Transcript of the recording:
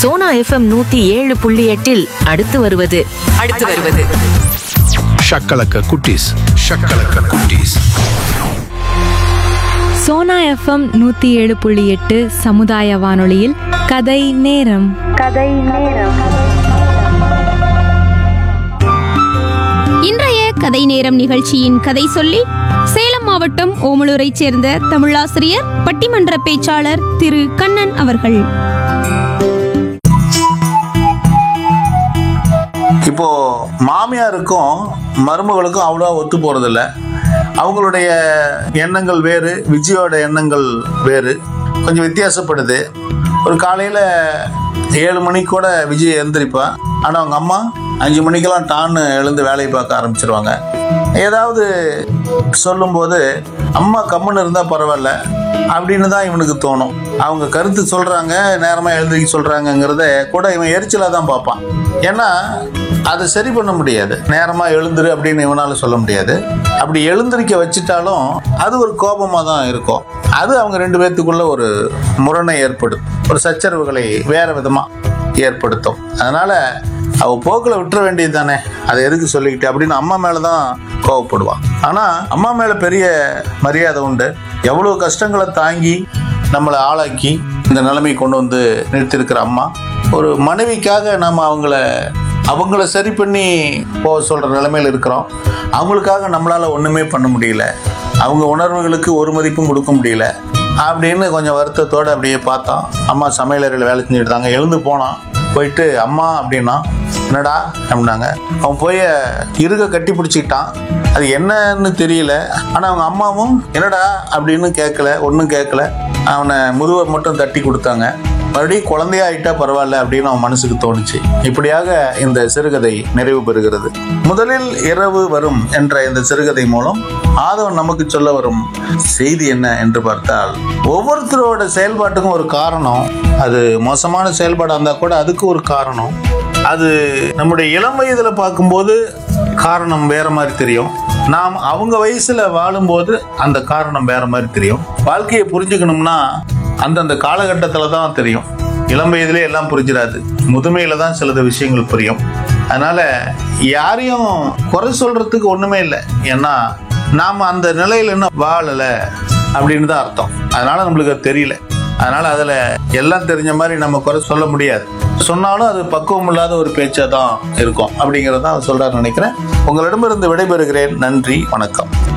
Sona FM நூத்தி ஏழு புள்ளி எட்டில் அடுத்து வருவது அடுத்து வருவது ஷக்கலக்க குட்டீஸ் ஷக்கலக்க குட்டீஸ் சோனா எஃப்எம் நூற்றி ஏழு புள்ளி எட்டு சமுதாய வானொலியில் கதை நேரம் இன்றைய கதை நேரம் நிகழ்ச்சியின் கதை சொல்லி சேலம் மாவட்டம் ஓமலூரைச் சேர்ந்த தமிழாசிரியர் பட்டிமன்ற பேச்சாளர் திரு கண்ணன் அவர்கள் இப்போ மாமியாருக்கும் மருமகளுக்கும் அவ்வளோ ஒத்து போறதில்ல அவங்களுடைய எண்ணங்கள் வேறு விஜயோட எண்ணங்கள் வேறு கொஞ்சம் வித்தியாசப்படுது ஒரு காலையில் ஏழு மணிக்கு கூட விஜய் எழுந்திரிப்பா ஆனால் அவங்க அம்மா அஞ்சு மணிக்கெல்லாம் டான்னு எழுந்து வேலையை பார்க்க ஆரம்பிச்சிருவாங்க ஏதாவது சொல்லும்போது அம்மா கம்முன்னு இருந்தால் பரவாயில்ல அப்படின்னு தான் இவனுக்கு தோணும் அவங்க கருத்து சொல்கிறாங்க நேரமாக எழுந்திரிக்க சொல்கிறாங்கங்கிறத கூட இவன் எரிச்சலாக தான் பார்ப்பான் ஏன்னா அதை சரி பண்ண முடியாது நேரமாக எழுந்துரு அப்படின்னு இவனால சொல்ல முடியாது அப்படி எழுந்திருக்க வச்சுட்டாலும் அது ஒரு கோபமாக தான் இருக்கும் அது அவங்க ரெண்டு பேர்த்துக்குள்ள ஒரு முரணை ஏற்படும் ஒரு சச்சரவுகளை வேற விதமாக ஏற்படுத்தும் அதனால அவ போக்கில் விட்டுற வேண்டியது தானே அதை எதுக்கு சொல்லிக்கிட்டு அப்படின்னு அம்மா மேலே தான் கோவப்படுவான் ஆனால் அம்மா மேலே பெரிய மரியாதை உண்டு எவ்வளோ கஷ்டங்களை தாங்கி நம்மளை ஆளாக்கி இந்த நிலைமை கொண்டு வந்து நிறுத்தியிருக்கிற அம்மா ஒரு மனைவிக்காக நம்ம அவங்கள அவங்கள சரி பண்ணி போக சொல்கிற நிலைமையில் இருக்கிறோம் அவங்களுக்காக நம்மளால் ஒன்றுமே பண்ண முடியல அவங்க உணர்வுகளுக்கு ஒரு மதிப்பும் கொடுக்க முடியல அப்படின்னு கொஞ்சம் வருத்தத்தோடு அப்படியே பார்த்தோம் அம்மா சமையலறையில் வேலை செஞ்சுட்டு இருந்தாங்க எழுந்து போனான் போயிட்டு அம்மா அப்படின்னா என்னடா அப்படின்னாங்க அவன் போய் இருக கட்டி பிடிச்சிக்கிட்டான் அது என்னன்னு தெரியல ஆனால் அவங்க அம்மாவும் என்னடா அப்படின்னு கேட்கல ஒன்றும் கேட்கல அவனை முதுவை மட்டும் தட்டி கொடுத்தாங்க மறுபடியும் குழந்தையா ஆயிட்டா பரவாயில்ல அப்படின்னு அவன் மனசுக்கு தோணுச்சு இப்படியாக இந்த சிறுகதை நிறைவு பெறுகிறது முதலில் இரவு வரும் என்ற இந்த சிறுகதை மூலம் ஆதவன் நமக்கு சொல்ல வரும் செய்தி என்ன என்று பார்த்தால் ஒவ்வொருத்தரோட செயல்பாட்டுக்கும் ஒரு காரணம் அது மோசமான செயல்பாடாக இருந்தால் கூட அதுக்கு ஒரு காரணம் அது நம்முடைய இளம் வயதுல பார்க்கும்போது காரணம் வேற மாதிரி தெரியும் நாம் அவங்க வயசுல வாழும்போது அந்த காரணம் வேற மாதிரி தெரியும் வாழ்க்கையை புரிஞ்சுக்கணும்னா அந்தந்த காலகட்டத்தில் தான் தெரியும் இளம் வயதிலே எல்லாம் புரிஞ்சிடாது முதுமையில தான் சிலது விஷயங்கள் புரியும் அதனால யாரையும் குறை சொல்றதுக்கு ஒண்ணுமே இல்லை ஏன்னா நாம அந்த நிலையில இன்னும் வாழலை அப்படின்னு தான் அர்த்தம் அதனால நம்மளுக்கு அது தெரியல அதனால அதுல எல்லாம் தெரிஞ்ச மாதிரி நம்ம குறை சொல்ல முடியாது சொன்னாலும் அது பக்குவம் இல்லாத ஒரு பேச்சா தான் இருக்கும் அப்படிங்கறத தான் சொல்றாரு நினைக்கிறேன் உங்களிடமிருந்து விடைபெறுகிறேன் நன்றி வணக்கம்